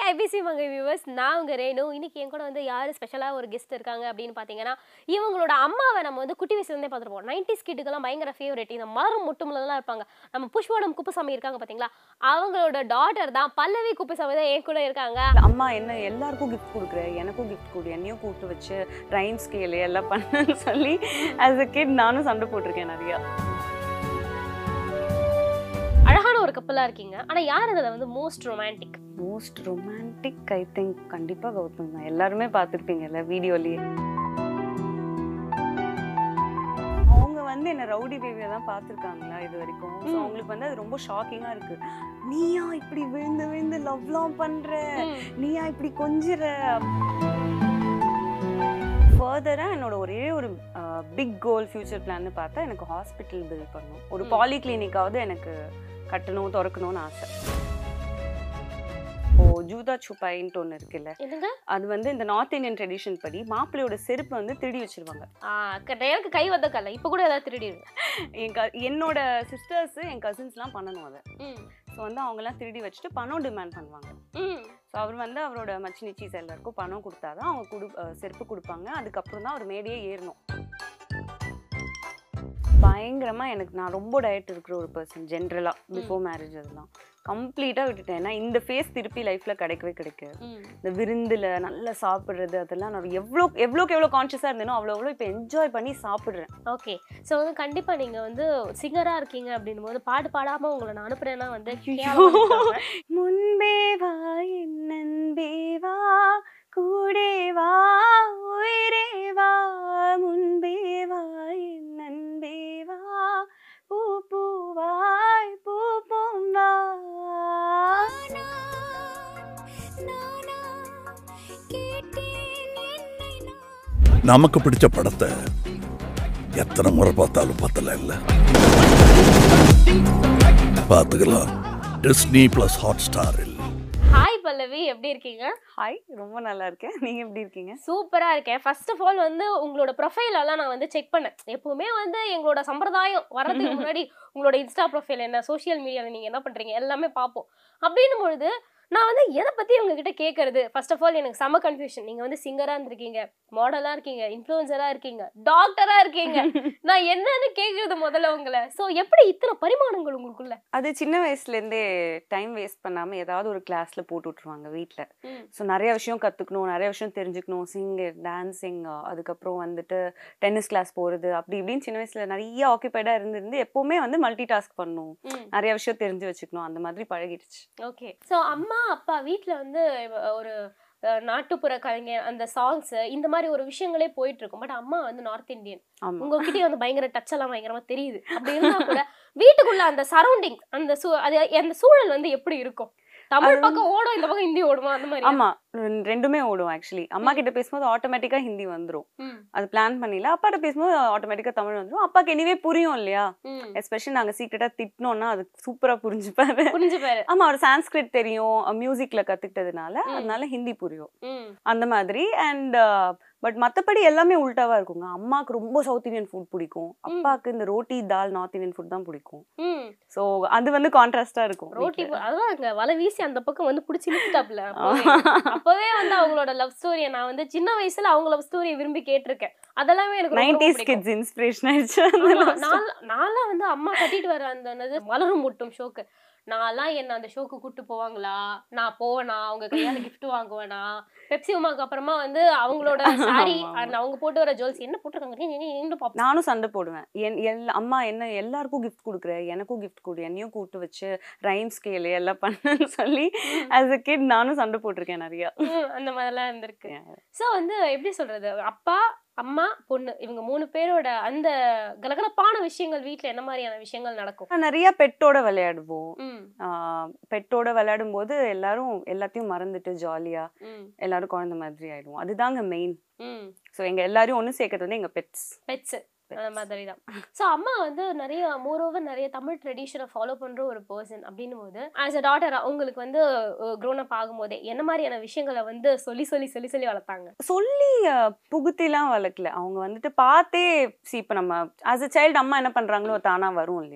IBC மங்கை viewers நான் உங்க ரேணு இன்னைக்கு என் கூட வந்து யார் ஸ்பெஷலாக ஒரு கெஸ்ட் இருக்காங்க அப்படின்னு பார்த்தீங்கன்னா இவங்களோட அம்மாவை நம்ம வந்து குட்டி வயசுலேருந்தே பார்த்துருப்போம் நைன்டிஸ் கிட்டுக்கெல்லாம் பயங்கர ஃபேவரட் இந்த மரம் முட்டுமுலாம் இருப்பாங்க நம்ம புஷ்வாடம் குப்புசாமி இருக்காங்க பார்த்தீங்களா அவங்களோட டாட்டர் தான் பல்லவி குப்புசாமி தான் என் கூட இருக்காங்க அம்மா என்ன எல்லாருக்கும் கிஃப்ட் கொடுக்குற எனக்கும் கிஃப்ட் கொடு என்னையும் கூப்பிட்டு வச்சு ரைம் ஸ்கேல் எல்லாம் பண்ணுன்னு சொல்லி ஆஸ் அ கிட் நானும் சண்டை போட்டிருக்கேன் நிறையா அழகான ஒரு கப்பலாக இருக்கீங்க ஆனால் யார் அதில் வந்து most romantic most romantic I think கண்டிப்பாக கௌதம் தான் எல்லாருமே பார்த்துருப்பீங்கல்ல வீடியோலயே அவங்க வந்து என்ன ரவுடி பேபியை தான் பார்த்துருக்காங்களா இது வரைக்கும் So, ம். அவங்களுக்கு வந்து அது ரொம்ப ஷாக்கிங்காக இருக்கு நீயா இப்படி விழுந்து விழுந்து லவ்லாம் பண்ற நீயா இப்படி கொஞ்சிற ஃபர்தராக என்னோட ஒரே ஒரு பிக் கோல் ஃபியூச்சர் பிளான்னு பார்த்தா எனக்கு ஹாஸ்பிட்டல் பில் பண்ணணும் ஒரு ம். பாலி கிளினிக்காவது எனக்கு கட்டணும் திறக்கணும்னு ஆசை ஓ ஜூதா சுப்பாயின்ட்டு ஒன்று இருக்குல்ல என்னங்க அது வந்து இந்த நார்த் இந்தியன் ட்ரெடிஷன் படி மாப்பிள்ளையோட செருப்பு வந்து திருடி வச்சிருவாங்க ஆ, க- எனக்கு கை வந்த கல்ல இப்போ கூட ஏதாவது திருடிடுவேன் என் க என்னோட சிஸ்டர்ஸ் என் கசின்ஸ்லாம் பண்ணணும் அதை ம் ஸோ வந்து அவங்கெல்லாம் திருடி வச்சுட்டு பணம் டிமாண்ட் பண்ணுவாங்க ம் ஸோ அவர் வந்து அவரோட மச்சி நிச்சீஸ் எல்லாருக்கும் பணம் கொடுத்தாதான் அவங்க கொடு அஹ் செருப்பு கொடுப்பாங்க அதுக்கப்புறம் தான் அவர் மேடையே ஏறணும் பயங்கரமா எனக்கு நான் ரொம்ப டயட் இருக்கிற ஒரு பர்சன் ஜென்ரலா பிஃபோர் மேரேஜ் அதெல்லாம் கம்ப்ளீட்டா விட்டுட்டேன் ஏன்னா இந்த ஃபேஸ் திருப்பி லைஃப்ல கிடைக்கவே கிடைக்காது ம் இந்த விருந்துல நல்லா சாப்பிடுறது அதெல்லாம் நான் எவ்வளோ எவ்வளோக்கு எவ்வளோ கான்ஷியஸாக இருந்தேனோ அவ்வளோ அவ்வளோ இப்போ என்ஜாய் பண்ணி சாப்பிடுறேன் ஓகே ஸோ வந்து கண்டிப்பா நீங்க வந்து சிங்கரா இருக்கீங்க அப்படின்னும் போது பாட்டு பாடாம உங்களை நான் அனுப்புறேன்னா வந்து கேவலமா நினைக்காம. முன்பே வா என் நன்பே வா கூடே வா உயிரே வா முன்பே வா என் நன்பே வா பூ பூவாய் பூ பூம்பா நமக்கு பிடிச்ச படத்தை எத்தனை முறை பார்த்தாலும் பத்தல இல்ல பார்த்துக்கலாம் டிஸ்னி பிளஸ் ஹாட் ஸ்டாரில் ஹாய் பல்லவி எப்படி இருக்கீங்க ஹாய் ரொம்ப நல்லா இருக்கேன் நீங்க எப்படி இருக்கீங்க சூப்பரா இருக்கேன் ஃபர்ஸ்ட் ஆஃப் ஆல் வந்து உங்களோட ப்ரொஃபைல் எல்லாம் நான் வந்து செக் பண்ணேன் எப்பவுமே வந்து எங்களோட சம்பிரதாயம் வர்றதுக்கு முன்னாடி உங்களோட இன்ஸ்டா ப்ரொஃபைல் என்ன சோஷியல் மீடியாவில் நீங்க என்ன பண்றீங்க எல்லாமே பார்ப்போம் அப்படின்னும் பொழுது நான் வந்து எதை பத்தி உங்ககிட்ட கேட்கறது ஃபர்ஸ்ட் ஆஃப் ஆல் எனக்கு செம கன்ஃபியூஷன் நீங்க வந்து சிங்கரா இருந்திருக்கீங்க மாடலா இருக்கீங்க இன்ஃப்ளூயன்சரா இருக்கீங்க டாக்டரா இருக்கீங்க நான் என்னன்னு கேக்குறது முதல்ல உங்களை சோ எப்படி இத்தனை பரிமாணங்கள் உங்களுக்குள்ள அது சின்ன வயசுல இருந்தே டைம் வேஸ்ட் பண்ணாம ஏதாவது ஒரு கிளாஸ்ல போட்டு விட்டுருவாங்க வீட்ல ம். ஸோ நிறைய விஷயம் கற்றுக்கணும் நிறைய விஷயம் தெரிஞ்சுக்கணும் சிங்கர் டான்ஸிங் அதுக்கப்புறம் வந்துட்டு டென்னிஸ் கிளாஸ் போகிறது அப்படி இப்படின்னு சின்ன வயசில் நிறைய ஆக்கியபைடாக இருந்திருந்து எப்போவுமே வந்து மல்டி டாஸ்க் பண்ணணும் ம் நிறைய விஷயம் தெரிஞ்சு வச்சுக்கணும் அந்த மாதிரி பழகிடுச்சு ஓகே ஸோ அம்மா அப்பா வீட்டில் வந்து அஹ், ஒரு அஹ், நாட்டுப்புற கலைஞர் அந்த சாங்ஸ் இந்த மாதிரி ஒரு விஷயங்களே போயிட்டு இருக்கும் பட் அம்மா வந்து நார்த் இந்தியன் ஆமாம் உங்ககிட்டயே வந்து பயங்கர டச் எல்லாம் பயங்கரமா தெரியுது அப்படி இருந்தா கூட வீட்டுக்குள்ள அந்த சரௌண்டிங் அந்த சூ அது அந்த சூழல் வந்து எப்படி இருக்கும் தமிழ் அது பக்கம் ஓடும் இந்த பக்கம் ஹிந்தி ஓடுமா அந்த மாதிரி ஆமாம் ரெண்டுமே ஓடும் ஆக்சுவலி அம்மா கிட்ட பேசும்போது ஆட்டோமேட்டிக்காக ஹிந்தி வந்துடும் ம், அது பிளான் பண்ணில அப்பாட்ட பேசும்போது ஆட்டோமேட்டிக்காக தமிழ் வந்துடும் அப்பாக்கு எனிவே புரியும் இல்லையா ம். எஸ்பெஷலி நாங்கள் சீக்கிரட்டாக திட்டினோன்னா அது சூப்பராக புரிஞ்சுப்பாரு புரிஞ்சு பாரு ஆமா அவர் சான்ஸ்கிரிட் தெரியும் மியூசிக்ல கத்துக்கிட்டதுனால ம். அதனால ஹிந்தி புரியும் ம் அந்த மாதிரி அண்ட் பட் மத்தபடி எல்லாமே உல்டாவா இருக்குங்க அம்மாக்கு ரொம்ப சவுத் இந்தியன் ஃபுட் பிடிக்கும் அப்பாக்கு இந்த roti dal north Indian food தான் பிடிக்கும் ம் ஸோ அது வந்து கான்ட்ராஸ்டா இருக்கும் ரோட்டி வீட்ல. போ- அதான் அங்க வலை வீசி அந்த பக்கம் வந்து பிடிச்சி இழுத்துட்டாப்ல அப்பவே வந்து அவங்களோட லவ் ஸ்டோரியை நான் வந்து சின்ன வயசுல அவங்க லவ் ஸ்டோரியை விரும்பி கேட்டிருக்கேன் அதெல்லாமே எனக்கு ரொம்ப, ரொம்ப 90s பிடிக்கும். கிட்ஸ் இன்ஸ்பிரேஷன் ஆயிடுச்சு அந்த ஆமா, love story. நான் நான்லாம் வந்து அம்மா கட்டிட்டு வர அந்த என்னது மலரும் முட்டும் ஷோக்கு நான்லாம் என்ன அந்த ஷோக்கு கூட்டு போவாங்களா நான் போவேனா அவங்க கையால gift வாங்குவேனா பெப்சி உமாக்கு அப்புறமா வந்து அவங்களோட சாரி ஆமா, ஆமா. அவங்க போட்டு வர ஜுவல்ஸ் என்ன போட்டிருக்காங்க பாப்போம் நானும் சண்டை போடுவேன் என் எல்லா அம்மா என்ன எல்லாருக்கும் கிஃப்ட் கொடுக்குற எனக்கும் கிஃப்ட் கொடு என்னையும் கூப்பிட்டு வச்சு ரைம் ஸ்கேல் எல்லாம் பண்ணுன்னு சொல்லி ஆஸ் அ கிட் நானும் சண்டை போட்டிருக்கேன் நிறையா அந்த மாதிரிலாம் இருந்திருக்கு சோ வந்து எப்படி சொல்றது அப்பா அம்மா பொண்ணு இவங்க மூணு பேரோட அந்த கலகலப்பான விஷயங்கள் வீட்ல என்ன மாதிரியான விஷயங்கள் நடக்கும் நான் நிறைய பெட்டோட விளையாடுவோம் ம் பெட்டோட விளையாடும் போது எல்லாரும் எல்லாத்தையும் மறந்துட்டு ஜாலியா ம் எல்லாரும் குழந்தை மாதிரி ஆயிடுவோம் அதுதாங்க மெயின் ம் ஸோ எங்க எல்லாரையும் ஒன்று சேர்க்கறது வந்து எங்க பெட்ஸ் பெட்ஸ் அந்த மாதிரி தான் ஸோ அம்மா வந்து நிறைய மோர் ஓவர் நிறைய தமிழ் ட்ரெடிஷனை ஃபாலோ பண்ற ஒரு பர்சன் அப்படின்னும் போது ஆஸ் அ டாட்டரா உங்களுக்கு வந்து க்ரோன் அப் ஆகும்போதே என்ன மாதிரியான விஷயங்களை வந்து சொல்லி சொல்லி சொல்லி சொல்லி வளர்த்தாங்க சொல்லி அஹ், புகுத்திலாம் வளர்க்கல அவங்க வந்துட்டு பார்த்தே see இப்போ நம்ம ஆஸ் அ சைல்டு அம்மா என்ன பண்றாங்களோ தானா வரும் இல்லையா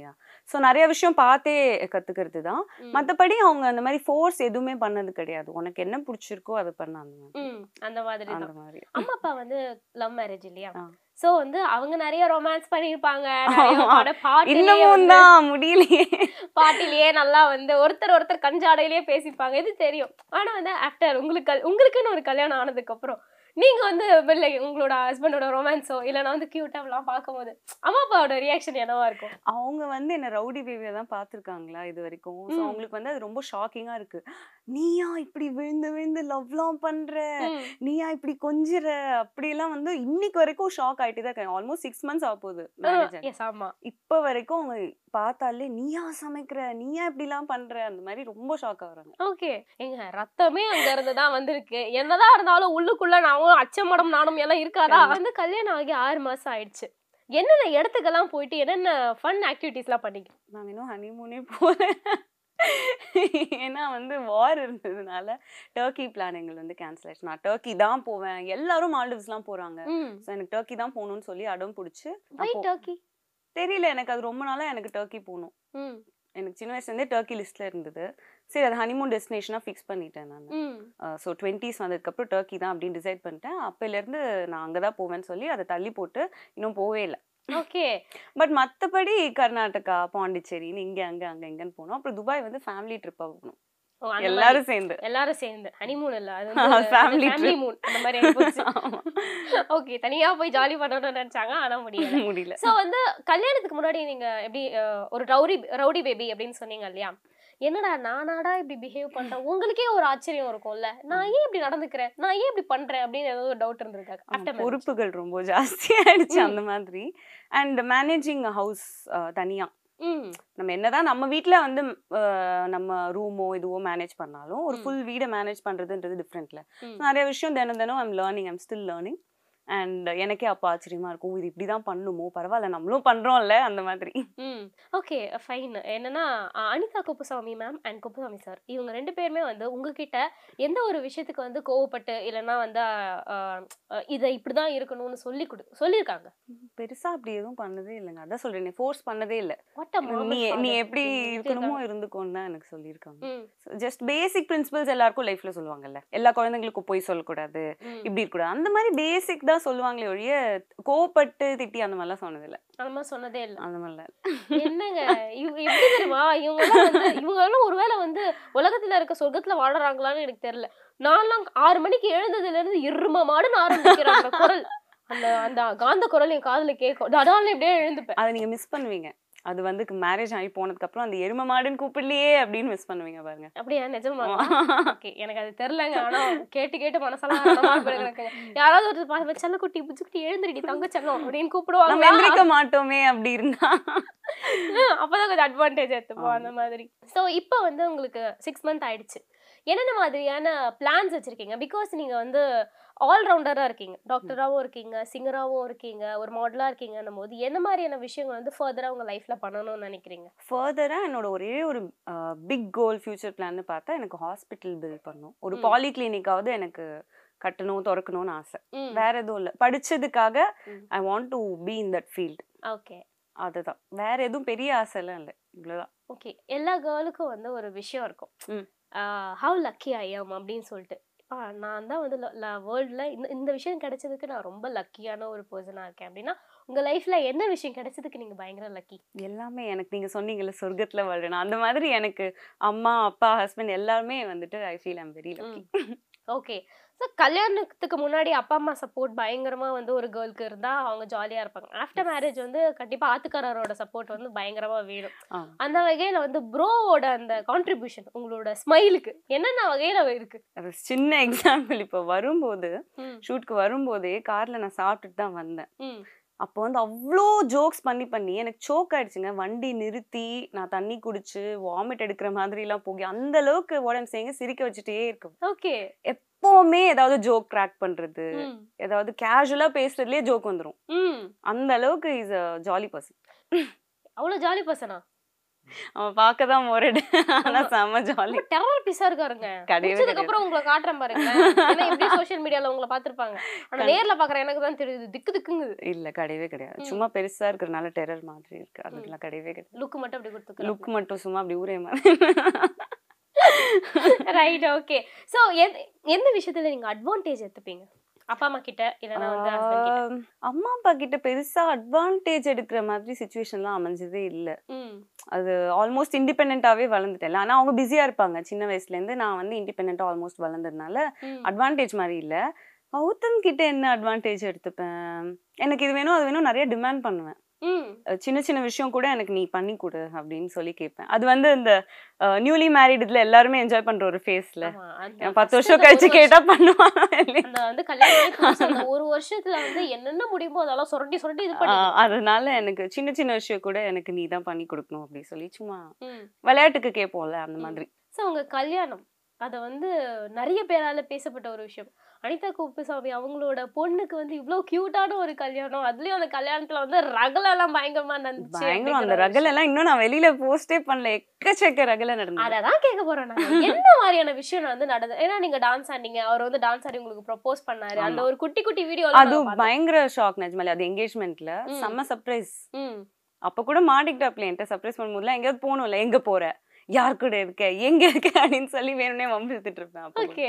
ஸோ நிறைய விஷயம் பார்த்தே கத்துக்கிறது தான் ம். மற்றபடி அவங்க அந்த மாதிரி ஃபோர்ஸ் எதுவுமே பண்ணது கிடையாது உனக்கு என்ன பிடிச்சிருக்கோ அதை பண்ண அந்த மாதிரி ம், அந்த மாதிரி அந்த தான் மாதிரி அம்மா அப்பா வந்து லவ் மேரேஜ் இல்லையா ஆ. சோ வந்து அவங்க நிறைய ரொமான்ஸ் பண்ணிருப்பாங்க ஆமா. பாட்டிலேயே இன்னமும் வந்து தான் முடியலையே பாட்டிலேயே நல்லா வந்து ஒருத்தர் ஒருத்தர் கஞ்சாடையிலேயே பேசிப்பாங்க இது தெரியும் ஆனா வந்து ஆஃப்டர் உங்களுக்கு கல்- உங்களுக்குன்னு ஒரு கல்யாணம் ஆனதுக்கு அப்புறம் நீங்க வந்து வெளில உங்களோட ஹஸ்பண்டோட ரொமான்ஸோ இல்லைன்னா வந்து கியூட்டாலாம் பார்க்கும்போது அம்மா அப்பாவோட ரியாக்ஷன் என்னவா இருக்கும் அவங்க வந்து என்ன ரவுடி பேபியை தான் பார்த்துருக்காங்களா இது வரைக்கும் ஸோ ம். அவங்களுக்கு வந்து அது ரொம்ப ஷாக்கிங்காக இருக்கு நீயா இப்படி விழுந்து விழுந்து லவ்லாம் பண்ற ம், நீயா இப்படி கொஞ்சிற அப்படியெல்லாம் வந்து இன்னைக்கு வரைக்கும் ஷாக் ஆயிட்டு தான் இருக்காங்க ஆல்மோஸ்ட் சிக்ஸ் மந்த்ஸ் ஆக போகுது மேரேஜ் yes, ஆமா இப்போ வரைக்கும் அவங்க பார்த்தாலே நீயா சமைக்கிற நீயா இப்படிலாம் பண்ற அந்த மாதிரி ரொம்ப ஷாக் ஆகுறாங்க ஓகே எங்க ரத்தமே அங்க இருந்து தான் வந்திருக்கு என்னதான் இருந்தாலும் உள்ளுக்குள்ள நானும் அச்சமடம் நானும் எல்லாம் இருக்காதா வந்து கல்யாணம் ஆகி ஆறு மாசம் ஆயிடுச்சு என்னென்ன இடத்துக்கெல்லாம் போயிட்டு என்னென்ன ஃபன் ஆக்டிவிட்டிஸ்லாம் பண்ணீங்க நாங்க இன்னும் ஹனிமூனே போல ஏன்னா வந்து வார் இருந்ததுனால டர்க்கி பிளான் எங்களுக்கு வந்து கேன்சல் ஆயிடுச்சு நான் டர்க்கி தான் போவேன் எல்லாரும் மால்டிவ்ஸ்லாம் போறாங்க ம் ஸோ எனக்கு டர்க்கி தான் போகணும்னு சொல்லி அடம் பிடிச்சி வை அப்போ- டர்க்கி தெரியல எனக்கு அது ரொம்ப நாளா எனக்கு டர்க்கி போகணும் ம் எனக்கு சின்ன வயசுலேருந்தே டர்க்கி லிஸ்ட்ல இருந்தது சரி அது ஹனிமூன் டெஸ்டினேஷனாக ஃபிக்ஸ் பண்ணிட்டேன் நான் ம் ஸோ டுவெண்ட்டீஸ் வந்ததுக்கப்புறம் டர்க்கி தான் அப்படின்னு டிசைட் பண்ணிட்டேன் அப்போலேருந்து நான் அங்கே தான் போவேன்னு சொல்லி அதை தள்ளி போட்டு இன்னும் போவே இல்லை ஓகே பட் மற்றபடி கர்நாடகா பாண்டிச்சேரின்னு இங்கே அங்கே அங்கே இங்கேன்னு போனோம் அப்புறம் துபாய் வந்து ஃபேமிலி ட்ரிப்பாக போகணும் ஓ, அந்த மாதிரி. எல்லாரும் சேர்ந்து எல்லாரும் சேர்ந்து ஹனிமூன் இல்ல அது Family ஃபேமிலி trip. மூன் அந்த மாதிரி ஆயிப்போச்சு ஆமா. ஓகே தனியா போய் ஜாலி பண்ணணும்னு நினைச்சாங்க ஆனா முடியல முடியல சோ வந்து கல்யாணத்துக்கு முன்னாடி நீங்க எப்படி அஹ், ஒரு ரவுடி ரவுடி பேபி அப்படின்னு சொன்னீங்க இல்லையா என்னடா நானாடா இப்படி பிஹேவ் பண்றேன் உங்களுக்கே ஒரு ஆச்சரியம் இருக்கும்ல நான் ஏன் இப்படி நடந்துக்கிறேன் நான் ஏன் இப்படி பண்றேன் அப்படின்னு ஏதோ ஒரு டவுட் இருந்திருக்காங்க ஆமா, ஆஃப்டர் பொறுப்புகள் ரொம்ப ஜாஸ்தி ஆயிடுச்சு ம். அந்த மாதிரி அண்ட் மேனேஜிங் ஹவுஸ் தனியா ம் நம்ம என்னதான் நம்ம வீட்ல வந்து அஹ், நம்ம ரூமோ இதுவோ மேனேஜ் பண்ணாலும் ஒரு ம். ஃபுல் வீடை மேனேஜ் பண்றதுன்றது டிஃப்ரெண்ட்ல ம். நிறைய விஷயம் தினம் தினம் I'm learning I'm still learning and எனக்கே அப்போ ஆச்சரியமா இருக்கும் இது இப்படி தான் பண்ணுமோ பரவாயில்ல நம்மளும் பண்றோம்ல அந்த மாதிரி ம் ஓகே ஃபைன் என்னன்னா ah, Anitha Kuppusamy ma'am and Kuppusamy sir இவங்க ரெண்டு பேருமே வந்து உங்ககிட்ட எந்த ஒரு விஷயத்துக்கு வந்து கோவப்பட்டு இல்லைன்னா வந்து அஹ், அஹ், இதை இப்படிதான் இருக்கணும்னு சொல்லி கொடு சொல்லியிருக்காங்க பெருசா அப்படி எதுவும் பண்ணதே இல்லைங்க அதான் சொல்றேன் ஃபோர்ஸ் பண்ணதே இல்லை What a mom நீ and நீ father. எப்படி ம், இருக்கணுமோ இருந்துக்கோன்னு தான் எனக்கு சொல்லியிருக்காங்க ம், ஜஸ்ட் பேசிக் பிரின்சிபல்ஸ் எல்லாருக்கும் லைஃப்ல சொல்லுவாங்கல்ல எல்லா குழந்தைங்களுக்கும் போய் சொல்லக்கூடாது ம். இப்படி இருக்கக்கூடாது அந்த மாதிரி பேசிக் தான் சொல்லுவாங்களே ஒழிய கோவப்பட்டு திட்டி அந்த மாதிரிலாம் சொன்னதில்ல அந்த மாதிரி சொன்னதே இல்ல அந்த மாதிரிலாம் என்னங்க இவங்க எப்படி தெரியுமா இவங்க எல்லாம் வந்து இவங்க எல்லாம் ஒருவேளை வந்து உலகத்துல இருக்க சொர்க்கத்துல வாழறாங்களான்னு எனக்கு தெரியல நான்லாம் ஆறு மணிக்கு எழுந்ததுல இருந்து இரும மாடுன்னு ஆரம்பிக்கிற அந்த குரல் அந்த அந்த காந்த குரல் என் காதுல கேட்கும் டடால்னு இப்படியே எழுந்துப்பேன் அதை நீங்க மிஸ் பண்ணுவீங்க அது வந்து மேரேஜ் ஆகி போனதுக்கு அப்புறம் அந்த எரும மாடுன்னு கூப்பிடலையே அப்படின்னு மிஸ் பண்ணுவீங்க பாருங்க அப்படியா நிஜமா ஓகே எனக்கு அது தெரியலங்க ஆனா கேட்டு கேட்டு மனசெல்லாம் ரணமா போயிடுது எனக்கு யாராவது ஒரு பார்த்து செல்லக்குட்டி புச்சுக்குட்டி எழுந்திரிடி தங்க செல்லம் அப்படின்னு நம்ம கூப்பிடுவாங்க எந்திரிக்க மாட்டோமே அப்படி இருந்தா அப்பதான் கொஞ்சம் அட்வான்டேஜ் எடுத்துப்போம் அந்த மாதிரி ஸோ இப்போ வந்து உங்களுக்கு சிக்ஸ் மந்த் ஆயிடுச்சு என்னென்ன மாதிரியான பிளான்ஸ் வச்சிருக்கீங்க பிகாஸ் நீங்க வந்து ஆல்ரவுண்டராக இருக்கீங்க டாக்டராகவும் இருக்கீங்க சிங்கராகவும் இருக்கீங்க ஒரு மாடலாக இருக்கீங்கன்னும் போது என்ன மாதிரியான விஷயங்கள் வந்து ஃபர்தராக உங்க லைஃப்ல பண்ணணும்னு நினைக்கிறீங்க ஃபர்தரா என்னோட ஒரே ஒரு பிக் கோல் ஃபியூச்சர் பிளான்னு பார்த்தா எனக்கு ஹாஸ்பிட்டல் பில்ட் பண்ணும் ஒரு ம். பாலி கிளினிக்காவது எனக்கு கட்டணும் திறக்கணும்னு ஆசை ம் வேற எதுவும் இல்லை படிச்சதுக்காக ம். I want to be in that field okay அதுதான் வேற எதுவும் பெரிய ஆசைலாம் இல்லை இவ்வளோதான் ஓகே எல்லா கேர்ளுக்கும் வந்து ஒரு விஷயம் இருக்கும் ம். ஹவு லக்கி ஐ ஆம் அப்படின்னு சொல்லிட்டு ஆ, நான் தான் வந்து வேர்ல்டில் இந்த இந்த விஷயம் கிடைச்சதுக்கு நான் ரொம்ப லக்கியான ஒரு பர்சனாக இருக்கேன் அப்படின்னா உங்க லைஃப்ல என்ன விஷயம் கிடைச்சதுக்கு நீங்க பயங்கர லக்கி எல்லாமே எனக்கு நீங்க சொன்னீங்கல்ல சொர்க்கத்துல வாழ்றேன் அந்த மாதிரி எனக்கு அம்மா அப்பா ஹஸ்பண்ட் எல்லாருமே வந்துட்டு I feel I'm very lucky okay so கல்யாணத்துக்கு முன்னாடி அப்பா அம்மா சப்போர்ட் பயங்கரமா வந்து ஒரு கேர்ளுக்கு இருந்தா அவங்க ஜாலியா இருப்பாங்க ஆஃப்டர் மேரேஜ் வந்து கண்டிப்பா ஆத்துக்காரரோட சப்போர்ட் வந்து பயங்கரமா வேணும் ஆமா. அந்த வகையில வந்து ப்ரோவோட அந்த கான்ட்ரிபியூஷன் உங்களோட ஸ்மைலுக்கு என்னென்ன வகையில இருக்கு அது சின்ன எக்ஸாம்பிள் இப்போ வரும்போது ம், ஷூட்க்கு வரும்போதே கார்ல நான் சாப்பிட்டுட்டு தான் வந்தேன் ம், அப்போ வந்து அவ்வளோ ஜோக்ஸ் பண்ணி பண்ணி எனக்கு சோக் ஆயிடுச்சுங்க வண்டி நிறுத்தி நான் தண்ணி குடிச்சு வாமிட் எடுக்கிற மாதிரிலாம் போகி அந்த அளவுக்கு உடம்பு செய்யுங்க சிரிக்க வச்சுட்டே இருக்கும் ஓகே எப்பவுமே ஏதாவது ஜோக் ட்ராக் பண்றது ம், ஏதாவது கேஷுவலா பேசுறதுலயே ஜோக் வந்துரும் ம் அந்த அளவுக்கு இஸ் அ ஜாலி பர்சன் அவ்வளவு ஜாலி பர்சனா அவன் பார்க்க தான் முரடு ஆனா செம்ம ஜாலி டெரர் பீஸா இருக்காருங்க கிடையவே முடிச்சதுக்கு கிடையாது அப்புறம் உங்களை காட்டுறேன் பாருங்க ஏன்னா எப்படி சோஷியல் மீடியால உங்களை பாத்திருப்பாங்க ஆனா கண்- நேர்ல பாக்குற எனக்கு தான் தெரியுது திக்கு திக்குங்குது இல்ல கிடையவே கிடையாது ம். சும்மா பெருசா இருக்கிறனால டெரர் மாதிரி இருக்கு அதுக்கெல்லாம் கிடையவே கிடையாது லுக் மட்டும் அப்படி கொடுத்துக்கலாம் லுக் மட்டும் சும்மா அப்படி ஊரே மாதிரி ரைட் ஓகே சோ எந்த விஷயத்துல நீங்க அட்வான்டேஜ் எடுத்துப்பீங்க அப்பா அம்மா கிட்ட இல்லனா வந்து ஹஸ்பண்ட் கிட்ட ஆம், அம்மா அப்பா கிட்ட பெருசா அட்வான்டேஜ் எடுக்கிற மாதிரி சுச்சுவேஷன்லாம் அமைஞ்சதே இல்ல ம் அது ஆல்மோஸ்ட் இண்டிபெண்ட்டாவே வளர்ந்துட்டேன் ஆனா அவங்க பிஸியா இருப்பாங்க சின்ன வயசுல இருந்து நான் வந்து இண்டிபெண்டா ஆல்மோஸ்ட் வளர்ந்ததுனால ம். அட்வான்டேஜ் மாதிரி இல்ல கௌதம் கிட்ட என்ன அட்வான்டேஜ் எடுத்துப்பேன் எனக்கு இது வேணும் அது வேணும் நிறைய டிமாண்ட் பண்ணுவேன் ம் அஹ் சின்ன சின்ன விஷயம் கூட எனக்கு நீ பண்ணி கொடு அப்படின்னு சொல்லி கேட்பேன் அது வந்து இந்த நியூலி மேரிட்ல எல்லாருமே என்ஜாய் பண்ற ஒரு ஃபேஸ்ல ஆமா, அந்த பத்து first வருஷம் அந்த கழிச்சு ஒரு கேட்டா பண்ணுவாங்க வருஷம், அந்த வந்து கல்யாணம் ஆகி புதுசு அந்த ஒரு வருஷத்துல வந்து என்னென்ன முடியுமோ அதெல்லாம் சுரண்டி சுரண்டி இது பண்ணி ஆஹ் அதனால எனக்கு சின்ன சின்ன விஷயம் கூட எனக்கு நீ தான் பண்ணி கொடுக்கணும் அப்படி சொல்லி சும்மா ம் விளையாட்டுக்கு கேட்போம்ல அந்த மாதிரி ஸோ உங்க கல்யாணம் அதை வந்து நிறைய பேரால பேசப்பட்ட ஒரு விஷயம் அனிதா குப்புசாமி அவங்களோட பொண்ணுக்கு வந்து இவ்ளோ கியூட்டான ஒரு கல்யாணம் அதுலயும் அந்த கல்யாணத்துல வந்து ரகல எல்லாம் பயங்கரமா நடந்துச்சு பயங்கரம் அந்த அப்படிங்கிற ஒரு ரகல் விஷயம். எல்லாம் இன்னும் நான் வெளியில போஸ்டே பண்ணல எக்கச்சக்க ரகல நடந்தது அததான் கேட்க போறேன் நான் என்ன மாதிரியான விஷயம் வந்து நடந்தது ஏன்னா நீங்க டான்ஸ் ஆடிங்க அவர் வந்து டான்ஸ் ஆடி உங்களுக்கு ப்ரப்போஸ் பண்ணாரு அந்த ஆமா. ஒரு குட்டி குட்டி வீடியோ அது பயங்கர ஷாக் நிஜமாலே அது என்கேஜ்மெண்ட்ல ம். செம்ம சர்ப்ரைஸ் ம் அப்ப கூட மாட்டிக்கிட்டாப்ல என்கிட்ட சர்ப்ரைஸ் பண்ணும்போதுலாம் எங்கேயாவது போகணும்ல எங்க போற யார் கூட இருக்க எங்க இருக்க அப்படின்னு சொல்லி வேணும்னே வம்பு எடுத்துட்டு இருப்பேன் அப்போ okay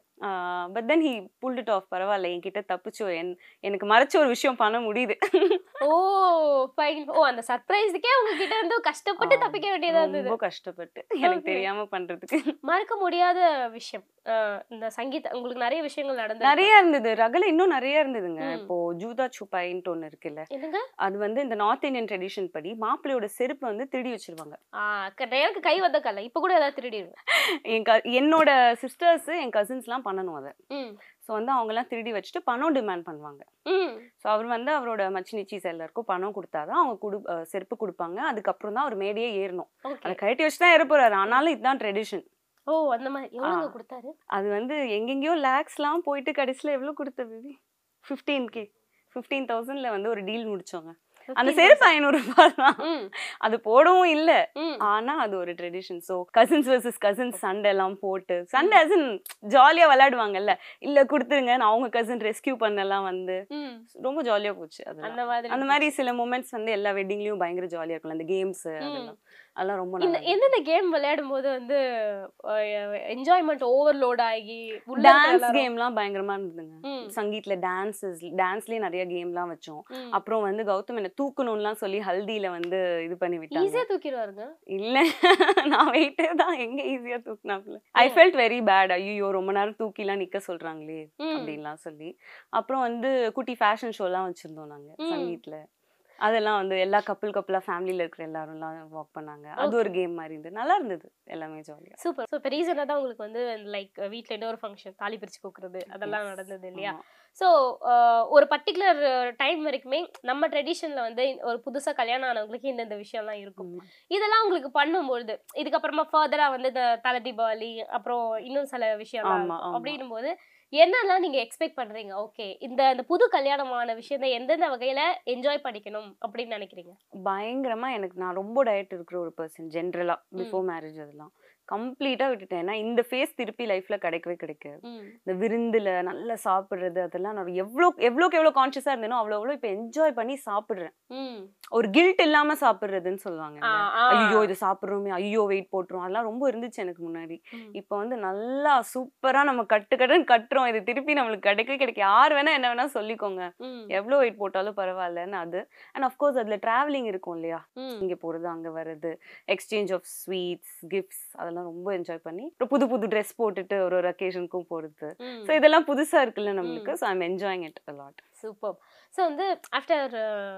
but then he pulled it off பரவாயில்ல என்கிட்ட தப்பிச்சோ என் எனக்கு மறைச்ச ஒரு விஷயம் பண்ண முடியுது ஓ fine. ஓ அந்த சர்ப்ரைஸ்க்கே உங்ககிட்ட இருந்து கஷ்டப்பட்டு ஆ, தப்பிக்க வேண்டியதா இருந்தது ரொம்ப கஷ்டப்பட்டு எனக்கு Okay. தெரியாம பண்றதுக்கு மறக்க முடியாத விஷயம் அஹ் இந்த சங்கீத உங்களுக்கு நிறைய விஷயங்கள் நடந்தது நிறைய இருந்தது ரகல இன்னும் நிறைய இருந்ததுங்க ம். இப்போ ஜூதா சுப்பாயின்ட்டு ஒண்ணு இருக்குல்ல என்னங்க அது வந்து இந்த நார்த் இந்தியன் ட்ரெடிஷன் படி மாப்பிள்ளையோட செருப்பு வந்து திருடி வச்சிருவாங்க ஆஹ் க- எனக்கு கை வந்த கல்ல இப்ப கூட ஏதாவது திருடிடுவேன் என் க- என்னோட சிஸ்டர்ஸ் என் கசின்ஸ்லாம் பண்ணணும் அதை ம் ஸோ வந்து அவங்கெல்லாம் திருடி வச்சுட்டு பணம் டிமாண்ட் பண்ணுவாங்க ம் ஸோ அவர் வந்து அவரோட மச்சினிச்சீஸ் எல்லாருக்கும் பணம் கொடுத்தாதான் அவங்க குடு அஹ் செருப்பு கொடுப்பாங்க அதுக்கப்புறம் தான் அவர் மேடையே ஏறணும் ஓகே அதை கழட்டி வச்சு தான் ஏற போறாரு ஆனாலும் இதுதான் ட்ரெடிஷன் ஓ அந்த மாதிரி எவ்வளவுங்க ஆ. கொடுத்தாரு அது வந்து எங்கெங்கேயோ லேக்ஸ்லாம் போயிட்டு கடைசியில் எவ்வளோ கொடுத்த பேபி ஃபிஃப்டீன் கே ஃபிஃப்டீன் தௌசண்ட்ல வந்து ஒரு டீல் முடிச்சோங்க அந்த 15,000. செருப்பு ஐநூறு ரூபாய் தான் ம் அது போடவும் இல்ல ம் ஆனா அது ஒரு tradition so cousins versus cousins சண்டை எல்லாம் போட்டு சண்டை அசன் ஜாலியா விளையாடுவாங்கல்ல இல்ல கொடுத்துருங்க அவங்க கசின் ரெஸ்கியூ பண்ணலாம் வந்து ம் ரொம்ப ஜாலியா போச்சு அதெல்லாம் அந்த மாதிரி அந்த மாதிரி சில மூமெண்ட்ஸ் வந்து எல்லா வெட்டிங்லயும் பயங்கர ஜாலியா இருக்கும்ல அந்த கேம்ஸ் அதெல்லாம் அதெல்லாம் ரொம்ப இந்த நல்லா எந்தெந்த கேம் விளையாடும் போது வந்து என்ஜாய்மெண்ட் ஓவர்லோட் ஆகி உள்ள இருக்கிற டான்ஸ் எல்லாரும்- கேம்லாம் பயங்கரமா இருந்ததுங்க ம், சங்கீத்ல டான்ஸஸ் டான்ஸ்லயே நிறைய கேம்லாம் வச்சோம் ம். அப்புறம் வந்து கௌதம் என்ன தூக்கணும்லாம் சொல்லி ஹல்தியில வந்து இது பண்ணி விட்டாங்க ஈஸியா தூக்கிடுவாருங்க இல்ல நான் வெயிட்டே தான் எங்க ஈஸியா தூக்குனாப்ல ஐ ஃபெல்ட் வெரி பேட் ஐயோ ரொம்ப நேரம் தூக்கிலாம் நிக்க சொல்றாங்களே ம். அப்படின்லாம் சொல்லி அப்புறம் வந்து குட்டி ஃபேஷன் ஷோலாம் வச்சிருந்தோம் நாங்க ம். சங்கீத்ல அதெல்லாம் வந்து எல்லா கப்பல் கப்பலா ஃபேமிலில இருக்கிற எல்லாரும்லாம் வாக் பண்ணாங்க அது ஒரு கேம் மாதிரி இருந்தது நல்லா இருந்தது எல்லாமே ஜாலியா சூப்பர் ஸோ இப்போ ரீசனாக தான் உங்களுக்கு வந்து லைக் வீட்டில் இன்னொரு ஃபங்க்ஷன் தாலி பிரிச்சு கோக்குறது அதெல்லாம் Yes. நடந்தது இல்லையா ஆமா. ஸோ ஒரு பர்டிகுலர் டைம் வரைக்குமே நம்ம ட்ரெடிஷனில் வந்து ஒரு புதுசாக கல்யாணம் ஆனவங்களுக்கு இந்தந்த விஷயம்லாம் இருக்கும் ஆமா. இதெல்லாம் உங்களுக்கு பண்ணும்பொழுது இதுக்கப்புறமா ஃபர்தராக வந்து இந்த தலை தீபாவளி அப்புறம் இன்னும் சில விஷயம்லாம் ஆமா, இருக்கும். ஆமா. அப்படின்னும் போது என்னெல்லாம் நீங்க எக்ஸ்பெக்ட் பண்றீங்க ஓகே இந்த இந்த புது கல்யாணமான விஷயத்தை எந்தெந்த வகையில என்ஜாய் பண்ணிக்கணும் அப்படின்னு நினைக்கிறீங்க பயங்கரமா எனக்கு நான் ரொம்ப டயட் இருக்கிற ஒரு பர்சன் ஜென்ரலா பிஃபோர் மேரேஜ் அதெல்லாம் கம்ப்ளீட்டா விட்டுட்டேன் ஏன்னா இந்த ஃபேஸ் திருப்பி லைஃப்ல கிடைக்கவே கிடைக்காது இந்த விருந்துல நல்லா சாப்பிடுறது அதெல்லாம் நான் எவ்வளோ எவ்வளோக்கு எவ்வளோ கான்ஷியஸா இருந்தேனோ அவ்வளோ அவ்வளோ இப்போ என்ஜாய் பண்ணி சாப்பிடுறேன் ம். ஒரு கில்ட் இல்லாம சாப்பிடுறதுன்னு சொல்லுவாங்க ஆ, ஆ. ஐயோ இது சாப்பிடுறோமே ஐயோ வெயிட் போட்டுரும் அதெல்லாம் ரொம்ப இருந்துச்சு எனக்கு முன்னாடி ம். இப்போ வந்து நல்லா சூப்பரா நம்ம கட்டு கட்டுன்னு கட்டுறோம் இது திருப்பி நம்மளுக்கு கிடைக்கவே கிடைக்கும் யார் வேணா என்ன வேணா சொல்லிக்கோங்க ம். எவ்வளோ வெயிட் போட்டாலும் பரவாயில்லன்னு அது அண்ட் அஃப்கோர்ஸ் அதுல டிராவலிங் இருக்கும் இல்லையா ம். இங்க போறது அங்க வர்றது எக்ஸ்சேஞ்ச் ஆஃப் ஸ்வீட்ஸ் கிஃப்ட்ஸ் அதெல்லாம் ரொம்ப என்ஜாய் பண்ணி அப்புறம் புது புது ட்ரெஸ் போட்டுட்டு ஒரு ஒரு அக்கேஷனுக்கும் போறது ம். ஸோ இதெல்லாம் புதுசா இருக்குல்ல நம்மளுக்கு so I'm enjoying it a lot super so வந்து ஆஃப்டர்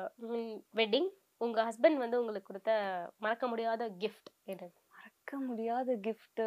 வெட்டிங் உங்க ஹஸ்பண்ட் வந்து உங்களுக்கு கொடுத்த மறக்க முடியாத கிஃப்ட் என்னது மறக்க முடியாத கிஃப்ட்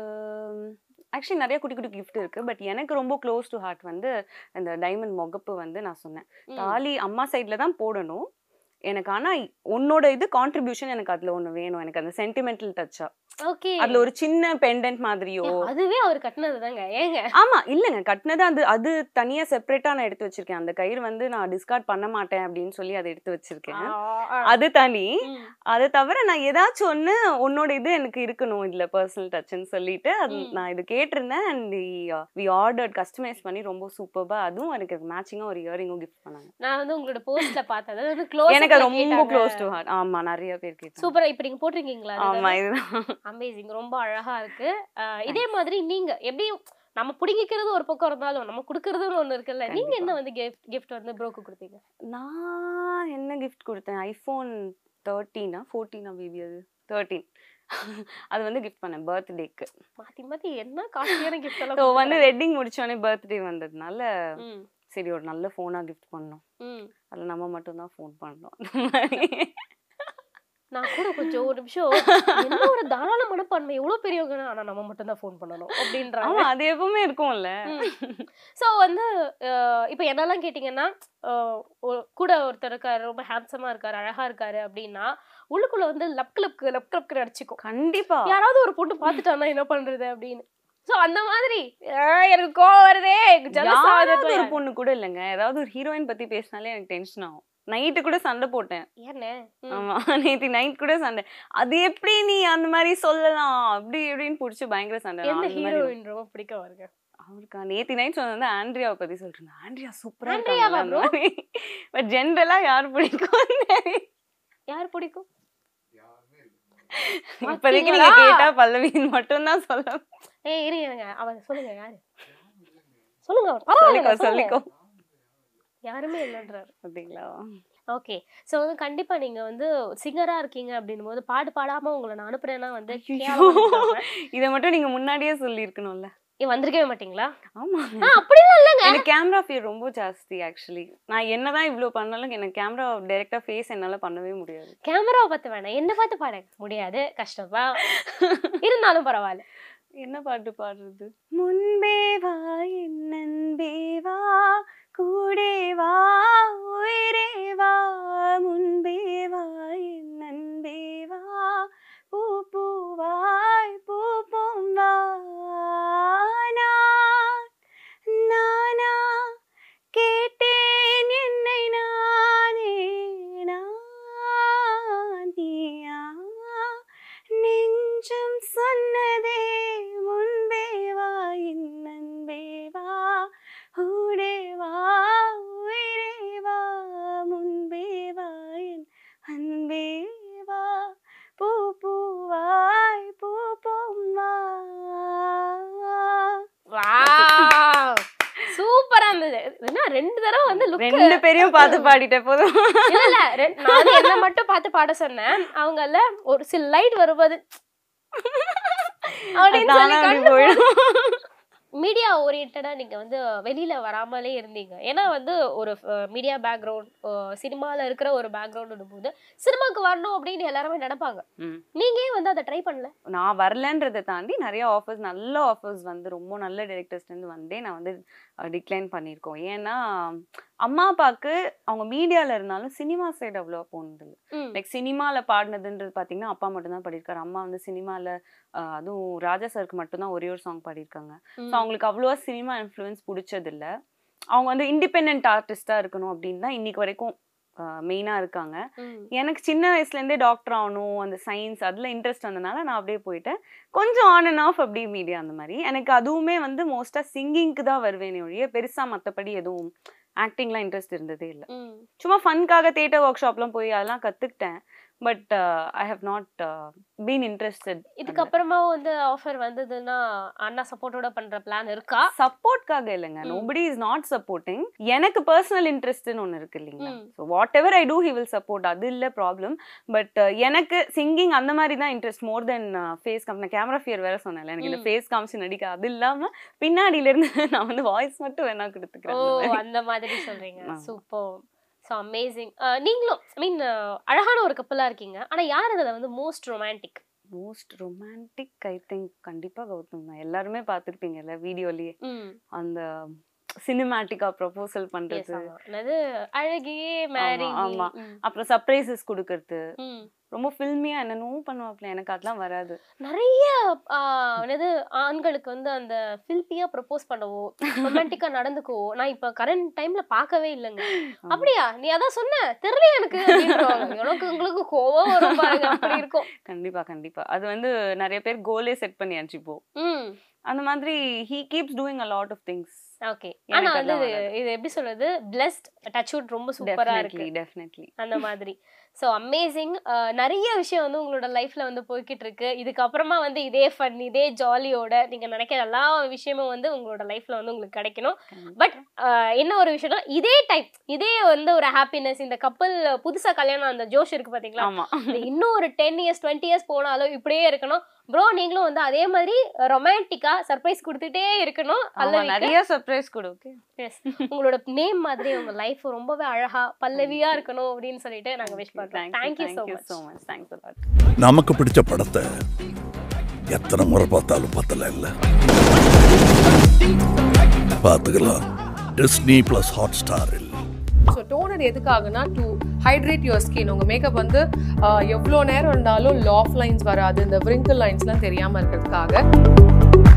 ஆக்சுவலி நிறைய குட்டி குட்டி கிஃப்ட் இருக்கு பட் எனக்கு ரொம்ப க்ளோஸ் டு ஹார்ட் வந்து இந்த டைமண்ட் முகப்பு வந்து நான் சொன்னேன் ம். தாலி அம்மா சைட்ல தான் போடணும் எனக்கு ஆனா உன்னோட இது கான்ட்ரிபியூஷன் எனக்கு அதுல ஒண்ணு வேணும் எனக்கு அந்த சென்டிமெண்டல் டச்சா ஓகே அதுல ஒரு சின்ன பெண்டன்ட் மாதிரியோ அதுவே அவர் கட்டினது தாங்க ஏங்க ஆமா இல்லங்க கட்டினது அது அது தனியா செப்பரேட்டா நான் எடுத்து வச்சிருக்கேன் அந்த கயிறு வந்து நான் டிஸ்கார்ட் பண்ண மாட்டேன் அப்படின்னு சொல்லி அதை எடுத்து வச்சிருக்கேன் அது தனி ம். அதை தவிர நான் ஏதாச்சும் ஒண்ணு உன்னோட இது எனக்கு இருக்கணும் இதுல பர்சனல் டச்னு சொல்லிட்டு அது ம். நான் இது கேட்டிருந்தேன் அண்ட் வி ஆர்டர்ட் கஸ்டமைஸ் பண்ணி ரொம்ப சூப்பர்பா அதுவும் எனக்கு மேட்சிங்கா ஒரு இயரிங்கும் கிஃப்ட் பண்ணாங்க நான் வந்து உங்களோட போஸ்ட்ல பார்த்தது அது வந்து க்ளோஸ் எனக்கு அது ரொம்ப க்ளோஸ் டு ஹார்ட் ஆமா நிறைய பேர் கேட்டாங்க சூப்பரா இப்ப நீங்க போட்டிருக்கீங்களா ஆமா இதுதான் அமேசிங் ரொம்ப அழகா இருக்கு அஹ் இதே மாதிரி நீங்க எப்படி நம்ம புடிங்கிக்கிறது ஒரு பக்கம் இருந்தாலும் நம்ம குடுக்கறதுன்னு ஒண்ணு இருக்குல்ல நீங்க கண்டிப்பா. என்ன வந்து கிஃப்ட் கிஃப்ட் வந்து ப்ரோக்கு கொடுத்தீங்க நான் என்ன கிஃப்ட் கொடுத்தேன் ஐஃபோன் தேர்ட்டீனா ஃபோர்டீனா பேபி அது தேர்ட்டீன் அது வந்து கிஃப்ட் பண்ணேன் பர்த்டேக்கு மாத்தி மாத்தி என்ன காஸ்ட்லியான கிஃப்ட் எல்லாம் ஸோ வந்து கொடுத்துருக்காங்க. வெட்டிங் முடிச்சோடனே பர்த்டே வந்ததுனால ம், சரி ஒரு நல்ல ஃபோனாக கிஃப்ட் பண்ணோம் ம். அதில் நம்ம மட்டும்தான் ஃபோன் பண்ணோம் அந்த மாதிரி நான் கூட கொஞ்சம் ஒரு நிமிஷம் என்ன ஒரு தாராள மனப்பான்மை எவ்வளவு பெரியவங்க ஆனா நம்ம மட்டும் தான் ஃபோன் பண்ணணும் அப்படின்றாங்க ஆமா அது எப்பவுமே இருக்கும்ல ஸோ வந்து அஹ் இப்ப என்னெல்லாம் கேட்டிங்கன்னா அஹ் ஒரு- கூட ஒருத்தர் இருக்காரு ரொம்ப ஹேண்ட்ஸமா இருக்காரு அழகா இருக்காரு அப்படின்னா உள்ளுக்குள்ள வந்து லப் கிளப்க்கு லப் கிளப்க்கு அடிச்சுக்கும் கண்டிப்பா யாராவது ஒரு பொண்ணு பாத்துட்டானா என்ன பண்றது அப்படின்னு சோ அந்த மாதிரி "ஆஹ் எனக்கு கோவம் வருதே jealous ஆகுது யாராவது ஒரு இப்ப." பொண்ணு கூட இல்லைங்க ஏதாவது ஒரு ஹீரோயின் பத்தி பேசினாலே எனக்கு டென்ஷன் ஆகும் நைட்டு கூட சண்டை போட்டேன் ஏண்ணே ம். ஆமா நேத்தி நைட் கூட சண்டை அது எப்படி நீ அந்த மாதிரி சொல்லலாம் அப்படி இப்படின்னு புடிச்சு பயங்கர சண்டை நான் எந்த அந்த மாதிரி ஹீரோயின் ரொம்ப பிடிக்கும் அவருக்கு அவருக்கா நேத்தி நைட் சொன்னது வந்து ஆண்ட்ரியாவை பத்தி சொல்லிட்டு இருந்தேன் ஆண்ட்ரியா சூப்பரா ஆண்ட்ரியாவா இருக்காங்க பட் ஜென்ரலா யார் பிடிக்கும் யார் பிடிக்கும் இப்போதைக்கு நீங்க பாத்தீங்களா? கேட்டா பல்லவின்னு மட்டும் தான் சொல்ல ஏய் இருங்க இருங்க அவ சொல்லுங்க யாரு சொல்லுங்க அவர் சொல்லிக்கோ பரவாயில்ல சொல்லுங்க சொல்லிக்கோ யாருமே இல்லைன்றாரு அப்படிங்களா ஓகே ஸோ வந்து கண்டிப்பா நீங்க வந்து சிங்கரா இருக்கீங்க அப்படின்னும் போது பாடு பாடாம உங்களை நான் அனுப்புறேன்னா வந்து ஐயோ. கேவலமா நினைக்காம. இதை மட்டும் நீங்க முன்னாடியே சொல்லி இருக்கணும்ல ஏ வந்திருக்கவே மாட்டீங்களா ஆமா ஆ அப்படிலாம் இல்லைங்க எனக்கு கேமரா ஃபியர் ரொம்ப ஜாஸ்தி ஆக்சுவலி நான் என்னதான் இவ்ளோ பண்ணாலும் எனக்கு கேமரா டைரக்டா ஃபேஸ் என்னால பண்ணவே முடியாது கேமராவை பார்த்து வேணாம் என்ன பார்த்து பாடுங்க முடியாது கஷ்டமா இருந்தாலும் பரவாயில்ல என்ன பாட்டு பாடுறது முன்பே வா என் நன்பே வா கூடே வா உயிரே வா முன்பே வா என் நன்பே வா பூ பூவாய் பூ பூம்பா நான் நானா கேட்டேன் என்னை நானே நான் நீயா நெஞ்சம் சொன்னதே முன்பே வா என் அன்பே வா ஊடே வா உயிரே வா முன்பே வா என் அன்பே வா பூ பூவாய் பூ பூம்பா சூப்பரா இருந்தது என்ன ரெண்டு தடவை வந்து லுக் ரெண்டு பேரையும் பார்த்து பாடிட்ட போதும் இல்ல இல்ல ரெ- நான் வந்து என்ன மட்டும் பார்த்து பாட சொன்னேன் அவங்கல்ல ஒரு சில லைட் வரும்போது அப்படின்னு தானா சொல்லி அப்படி போயிடும் மீடியா ஓரியன்டா நீங்க வந்து வெளியில வராமலே இருந்தீங்க ஏன்னா வந்து ஒரு மீடியா பேக்ரவுண்ட் சினிமால இருக்கிற ஒரு பேக்ரவுண்ட் போது சினிமாக்கு வரணும் அப்படின்னு எல்லாருமே நினைப்பாங்க ம். நீங்க ஏன் வந்து அதை ட்ரை பண்ணல நான் வரலன்றதை தாண்டி நிறைய ஆஃபர்ஸ் நல்ல ஆஃபர்ஸ் வந்து ரொம்ப நல்ல டேரக்டர்ஸ்லேருந்து வந்தே நான் வந்து டிக்ளைன் பண்ணியிருக்கோம் ஏன்னா அம்மா அப்பாவுக்கு அவங்க மீடியாவில் இருந்தாலும் சினிமா சைடு அவ்வளோ போனதில்லை ம். லைக் சினிமாவில் பாடினதுன்றது பார்த்தீங்கன்னா அப்பா மட்டும்தான் பாடியிருக்காரு அம்மா வந்து சினிமாவில் அதுவும் ராஜா சருக்கு மட்டும்தான் ஒரே ஒரு சாங் பாடியிருக்காங்க ஸோ அவங்களுக்கு அவ்வளோவா சினிமா இன்ஃப்ளூயன்ஸ் பிடிச்சதில்ல அவங்க வந்து இண்டிபெண்ட் ஆர்டிஸ்டாக இருக்கணும் அப்படின்னு தான் இன்னைக்கு வரைக்கும் மெயினாக இருக்காங்க ம். எனக்கு சின்ன வயசுலேருந்தே டாக்டர் ஆகணும் அந்த சயின்ஸ் அதில் இன்ட்ரெஸ்ட் வந்தனால நான் அப்படியே போயிட்டேன் கொஞ்சம் ஆன் அண்ட் ஆஃப் அப்படியே மீடியா அந்த மாதிரி எனக்கு அதுவுமே வந்து மோஸ்ட்டாக சிங்கிங்க்கு தான் வருவேனே ஒழிய பெருசாக மற்றபடி எதுவும் ஆக்டிங்லாம் இன்ட்ரெஸ்ட் இருந்ததே இல்லை ம். சும்மா ஃபன்காக தேட்டர் ஒர்க் ஷாப்லாம் போய் அதெல்லாம் கற்றுக்கிட்டேன் but I have not been interested இதுக்கப்புறமா வந்து ஆஃபர் வந்ததுன்னா அண்ணா சப்போர்ட்டோட பண்ற பிளான் இருக்கா சப்போர்ட்காக இல்லைங்க ம். நோபடி இஸ் நாட் சப்போர்ட்டிங் எனக்கு பர்சனல் இன்ட்ரெஸ்ட்னு ஒன்று இருக்கு இல்லைங்களா ம். So whatever I do he will support அது இல்லை ப்ராப்ளம் பட் எனக்கு சிங்கிங் அந்த மாதிரி தான் interest more then face cam நான் கேமரா ஃபியர் வேற சொன்னேன்ல எனக்கு இந்த ம். ஃபேஸ் காமிச்சு நடிக்க அது இல்லாம பின்னாடியில இருந்து நான் வந்து வாய்ஸ் மட்டும் வேணா ஓ கொடுத்துக்கிறேன் அந்த மாதிரி. அந்த மாதிரி சொல்றீங்க ஆமா. சூப்பர் ஸோ அமேசிங் நீங்களும் ஐ மீன் அழகான ஒரு கப்பலா இருக்கீங்க ஆனா யார் அதுல வந்து most romantic most romantic I think கண்டிப்பா கௌதம் தான் எல்லாருமே பார்த்துருப்பீங்கல்ல வீடியோலயே ம் அந்த சினிமேட்டிக்கா ப்ரொபோசல் எஸ் பண்றது ஆமா என்னது அழகியே மேரி ஆமா. அப்புறம் சர்ப்ரைசஸ் கொடுக்கறது ம் ரொம்ப ஃபில்மியா என்னென்னவோ பண்ணுவாப்ல எனக்கு அதெல்லாம் வராது நிறைய ஆஹ், என்னது ஆண்களுக்கு வந்து அந்த ஃபில்பியா ப்ரப்போஸ் பண்ணவோ ரொமான்டிக்கா நடந்துக்கவோ நான் இப்ப கரண்ட் டைம்ல பார்க்கவே இல்லைங்க அப்படியா நீ அதான் சொன்ன தெரியல எனக்கு அப்படின்றவாங்க. எனக்கு உங்களுக்கு கோவம் வரும் பாருங்க அப்படி இருக்கும் கண்டிப்பா கண்டிப்பா அது வந்து நிறைய பேர் கோலே செட் பண்ணியாச்சு இப்போ ம் அந்த மாதிரி he keeps doing a lot of things okay ஆனா எனக்கு வந்து அதெல்லாம் இது- இது எப்படி சொல்றது பிளஸ்ட் டச்வுட் ரொம்ப சூப்பரா இருக்கு டெஃபினெட்லி டெஃபினெட்லி அந்த மாதிரி ஸோ அமேசிங் நிறைய விஷயம் வந்து உங்களோட லைஃப்ல வந்து போய்கிட்டு இருக்கு இதுக்கப்புறமா வந்து இதே ஃபன் இதே ஜாலியோட நீங்க நினைக்கிற எல்லா விஷயமும் வந்து உங்களோட லைஃப்ல வந்து உங்களுக்கு கிடைக்கணும் பட் என்ன ஒரு விஷயம்னா இதே டைம் இதே வந்து ஒரு ஹாப்பினஸ் இந்த கப்பல் புதுசா கல்யாணம் அந்த ஜோஷ் இருக்கு பாத்தீங்களா ஆமா இது இன்னும் ஒரு டென் இயர்ஸ் டுவெண்ட்டி இயர்ஸ் போனாலும் இப்படியே இருக்கணும் ப்ரோ நீங்களும் வந்து அதே மாதிரி ரொமான்டிக்கா சர்ப்ரைஸ் கொடுத்துட்டே இருக்கணும் ஆமா பல்லவிக்கு நிறைய சர்ப்ரைஸ் கொடு ஓகே Yes. உங்களோட நேம் மாதிரி உங்க லைஃப் ரொம்பவே அழகா பல்லவியா இருக்கணும் அப்படின்னு சொல்லிட்டு நாங்க விஷ் பண்றோம் thank you so much so much thanks lot நமக்கு பிடிச்ச படத்தை எத்தனை முறை பார்த்தாலும் பத்தல இல்ல பார்த்துக்கலாம் டிஸ்னி பிளஸ் ஹாட் ஸ்டாரில் ஸோ டோனர் எதுக்காகனா டு ஹைட்ரேட் யுவர் ஸ்கின் உங்கள் மேக்கப் வந்து எவ்வளோ நேரம் இருந்தாலும் லாஃப் லைன்ஸ் வராது இந்த விரிங்கிள் லைன்ஸ்லாம் தெரியாமல் இருக்கிறதுக்காக